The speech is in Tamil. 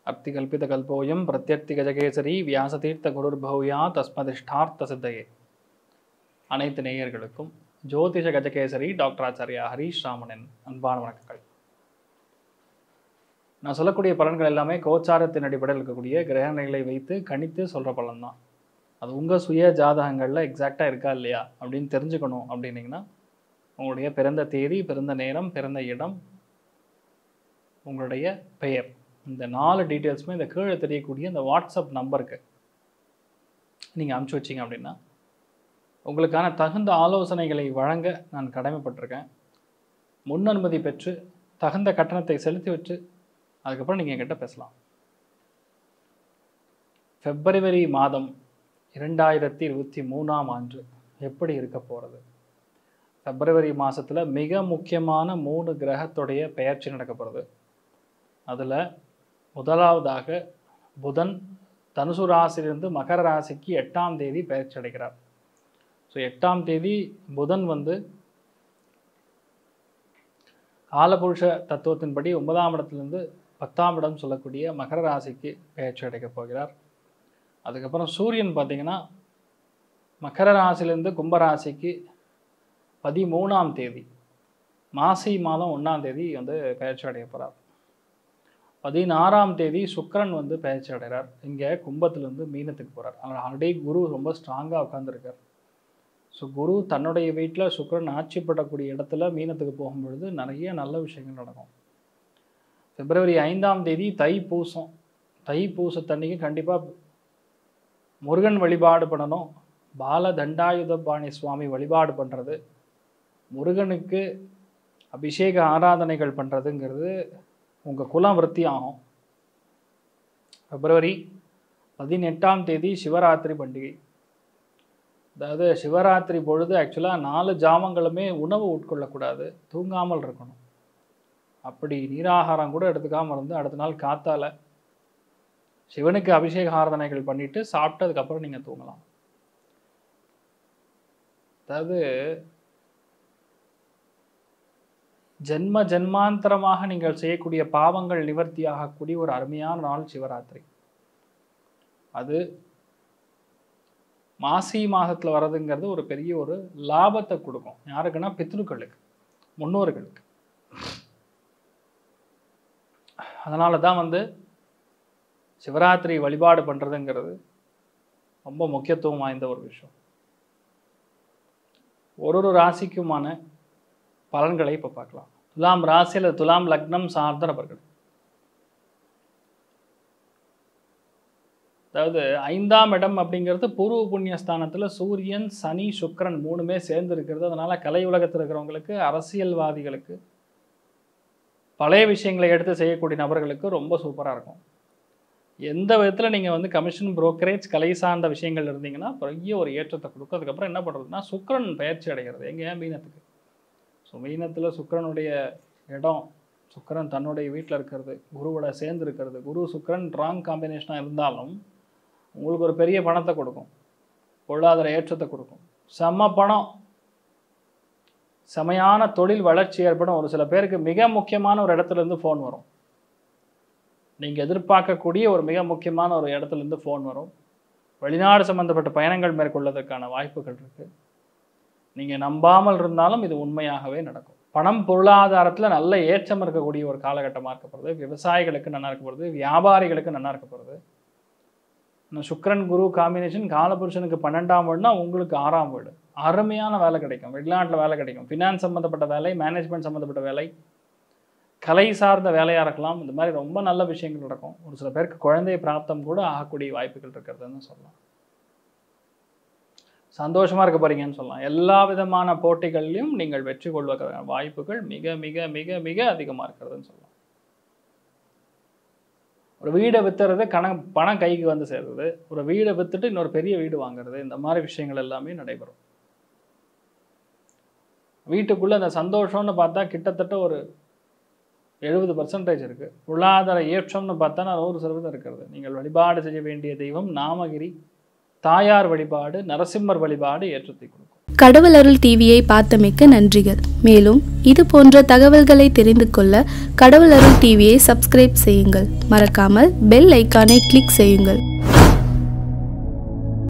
அர்த்திகல்பிதகல்போயம் பிரத்யர்த்தி கஜகேசரி வியாசதீர்த்த குருர்பௌயா தஸ்மதிஷ்டார்த்த சித்தையே அனைத்து நேயர்களுக்கும் ஜோதிஷ கஜகேசரி டாக்டர் ஆச்சாரியா ஹரீஷ் ராமனின் அன்பான வணக்கங்கள் நான் சொல்லக்கூடிய பலன்கள் எல்லாமே கோச்சாரத்தின் அடிப்படையில் இருக்கக்கூடிய கிரகணைகளை வைத்து கணித்து சொல்கிற பலன் தான் அது உங்கள் சுய ஜாதகங்களில் எக்ஸாக்டாக இருக்கா இல்லையா அப்படின்னு தெரிஞ்சுக்கணும் அப்படின்னீங்கன்னா உங்களுடைய பிறந்த தேதி பிறந்த நேரம் பிறந்த இடம் உங்களுடைய பெயர் இந்த நாலு டீட்டெயில்ஸுமே இந்த கீழே தெரியக்கூடிய இந்த வாட்ஸ்அப் நம்பருக்கு நீங்கள் அனுப்பிச்சி வச்சிங்க அப்படின்னா உங்களுக்கான தகுந்த ஆலோசனைகளை வழங்க நான் கடமைப்பட்டிருக்கேன் முன் அனுமதி பெற்று தகுந்த கட்டணத்தை செலுத்தி வச்சு அதுக்கப்புறம் நீங்கள் என்கிட்ட பேசலாம் பிப்ரவரி மாதம் இரண்டாயிரத்தி இருபத்தி மூணாம் ஆண்டு எப்படி இருக்க போகிறது பிப்ரவரி மாதத்தில் மிக முக்கியமான மூணு கிரகத்துடைய பெயர்ச்சி நடக்க போகிறது அதில் முதலாவதாக புதன் தனுசு ராசியிலிருந்து மகர ராசிக்கு எட்டாம் தேதி பெயர்ச்சி அடைகிறார் ஸோ எட்டாம் தேதி புதன் வந்து காலபுருஷ தத்துவத்தின்படி ஒன்பதாம் இடத்துலேருந்து பத்தாம் இடம் சொல்லக்கூடிய மகர ராசிக்கு பெயர்ச்சி அடைக்கப் போகிறார் அதுக்கப்புறம் சூரியன் பார்த்தீங்கன்னா மகர ராசியிலேருந்து கும்பராசிக்கு பதிமூணாம் தேதி மாசி மாதம் ஒன்றாம் தேதி வந்து பெயர்ச்சி அடைய போகிறார் பதினாறாம் தேதி சுக்கிரன் வந்து பெயர்ச்சி அடைகிறார் இங்கே கும்பத்துலேருந்து மீனத்துக்கு போகிறார் அவர் ஆல்ரெடி குரு ரொம்ப ஸ்ட்ராங்காக உட்காந்துருக்கார் ஸோ குரு தன்னுடைய வீட்டில் சுக்கிரன் ஆட்சிப்படக்கூடிய இடத்துல மீனத்துக்கு போகும்பொழுது நிறைய நல்ல விஷயங்கள் நடக்கும் பிப்ரவரி ஐந்தாம் தேதி தைப்பூசம் தைப்பூசத்தன்னைக்கு கண்டிப்பாக முருகன் வழிபாடு பண்ணணும் பால தண்டாயுதபாணி சுவாமி வழிபாடு பண்ணுறது முருகனுக்கு அபிஷேக ஆராதனைகள் பண்ணுறதுங்கிறது உங்கள் குலம் விருத்தி ஆகும் பிப்ரவரி பதினெட்டாம் தேதி சிவராத்திரி பண்டிகை அதாவது சிவராத்திரி பொழுது ஆக்சுவலாக நாலு ஜாமங்களுமே உணவு உட்கொள்ளக்கூடாது தூங்காமல் இருக்கணும் அப்படி நீராகாரம் கூட எடுத்துக்காமல் இருந்து அடுத்த நாள் காத்தால சிவனுக்கு அபிஷேக ஆராதனைகள் பண்ணிட்டு சாப்பிட்டதுக்கப்புறம் நீங்கள் தூங்கலாம் அதாவது ஜென்ம ஜென்மாந்தரமாக நீங்கள் செய்யக்கூடிய பாவங்கள் நிவர்த்தி ஆகக்கூடிய ஒரு அருமையான நாள் சிவராத்திரி அது மாசி மாதத்தில் வர்றதுங்கிறது ஒரு பெரிய ஒரு லாபத்தை கொடுக்கும் யாருக்குன்னா பித்ருக்களுக்கு முன்னோர்களுக்கு அதனால தான் வந்து சிவராத்திரி வழிபாடு பண்ணுறதுங்கிறது ரொம்ப முக்கியத்துவம் வாய்ந்த ஒரு விஷயம் ஒரு ஒரு ராசிக்குமான பலன்களை இப்போ பார்க்கலாம் துலாம் ராசியில் துலாம் லக்னம் சார்ந்த நபர்கள் அதாவது ஐந்தாம் இடம் அப்படிங்கிறது பூர்வ புண்ணிய ஸ்தானத்தில் சூரியன் சனி சுக்கிரன் மூணுமே சேர்ந்து இருக்கிறது அதனால் கலை உலகத்தில் இருக்கிறவங்களுக்கு அரசியல்வாதிகளுக்கு பழைய விஷயங்களை எடுத்து செய்யக்கூடிய நபர்களுக்கு ரொம்ப சூப்பராக இருக்கும் எந்த விதத்தில் நீங்கள் வந்து கமிஷன் புரோக்கரேஜ் கலை சார்ந்த விஷயங்கள் இருந்தீங்கன்னா பெரிய ஒரு ஏற்றத்தை கொடுக்கும் அதுக்கப்புறம் என்ன பண்ணுறதுன்னா சுக்கிரன் பயிற்சி அடைகிறது எங்கே மீனத்துக்கு ஸோ மீனத்தில் சுக்கிரனுடைய இடம் சுக்கிரன் தன்னுடைய வீட்டில் இருக்கிறது குருவோட சேர்ந்து இருக்கிறது குரு சுக்கிரன் ராங் காம்பினேஷனாக இருந்தாலும் உங்களுக்கு ஒரு பெரிய பணத்தை கொடுக்கும் பொருளாதார ஏற்றத்தை கொடுக்கும் செம்ம பணம் செமையான தொழில் வளர்ச்சி ஏற்படும் ஒரு சில பேருக்கு மிக முக்கியமான ஒரு இடத்துல இருந்து ஃபோன் வரும் நீங்கள் எதிர்பார்க்கக்கூடிய ஒரு மிக முக்கியமான ஒரு இடத்துல இருந்து ஃபோன் வரும் வெளிநாடு சம்பந்தப்பட்ட பயணங்கள் மேற்கொள்வதற்கான வாய்ப்புகள் இருக்குது நீங்கள் நம்பாமல் இருந்தாலும் இது உண்மையாகவே நடக்கும் பணம் பொருளாதாரத்தில் நல்ல ஏற்றம் இருக்கக்கூடிய ஒரு காலகட்டமாக இருக்கப்படுது விவசாயிகளுக்கு நல்லா இருக்கப்படுது வியாபாரிகளுக்கு நல்லா இருக்கப்படுது சுக்கரன் குரு காம்பினேஷன் காலபுருஷனுக்கு பன்னெண்டாம் வீடுனா உங்களுக்கு ஆறாம் வீடு அருமையான வேலை கிடைக்கும் வெளிநாட்டில் வேலை கிடைக்கும் ஃபினான்ஸ் சம்மந்தப்பட்ட வேலை மேனேஜ்மெண்ட் சம்மந்தப்பட்ட வேலை கலை சார்ந்த வேலையாக இருக்கலாம் இந்த மாதிரி ரொம்ப நல்ல விஷயங்கள் நடக்கும் ஒரு சில பேருக்கு குழந்தை பிராப்தம் கூட ஆகக்கூடிய வாய்ப்புகள் இருக்கிறதுன்னு சொல்லலாம் சந்தோஷமாக இருக்க போறீங்கன்னு சொல்லலாம் எல்லா விதமான போட்டிகள்லையும் நீங்கள் வெற்றி கொள்வதற்கான வாய்ப்புகள் மிக மிக மிக மிக அதிகமாக இருக்கிறதுன்னு சொல்லலாம் ஒரு வீடை வித்துறது கண பணம் கைக்கு வந்து சேர்றது ஒரு வீடை வித்துட்டு இன்னொரு பெரிய வீடு வாங்குறது இந்த மாதிரி விஷயங்கள் எல்லாமே நடைபெறும் வீட்டுக்குள்ளே அந்த சந்தோஷம்னு பார்த்தா கிட்டத்தட்ட ஒரு எழுபது பர்சன்டேஜ் இருக்குது பொருளாதார ஏற்றம்னு பார்த்தா நூறு சதவீதம் இருக்கிறது நீங்கள் வழிபாடு செய்ய வேண்டிய தெய்வம் நாமகிரி தாயார் வழிபாடு நரசிம்மர் வழிபாடு ஏற்றத்தை கொடுக்கும் கடவுள் அருள் டிவியை பார்த்தமைக்க நன்றிகள் மேலும் இது போன்ற தகவல்களை தெரிந்து கொள்ள கடவுள் அருள் டிவியை சப்ஸ்கிரைப் செய்யுங்கள் மறக்காமல் பெல் ஐக்கானை கிளிக் செய்யுங்கள்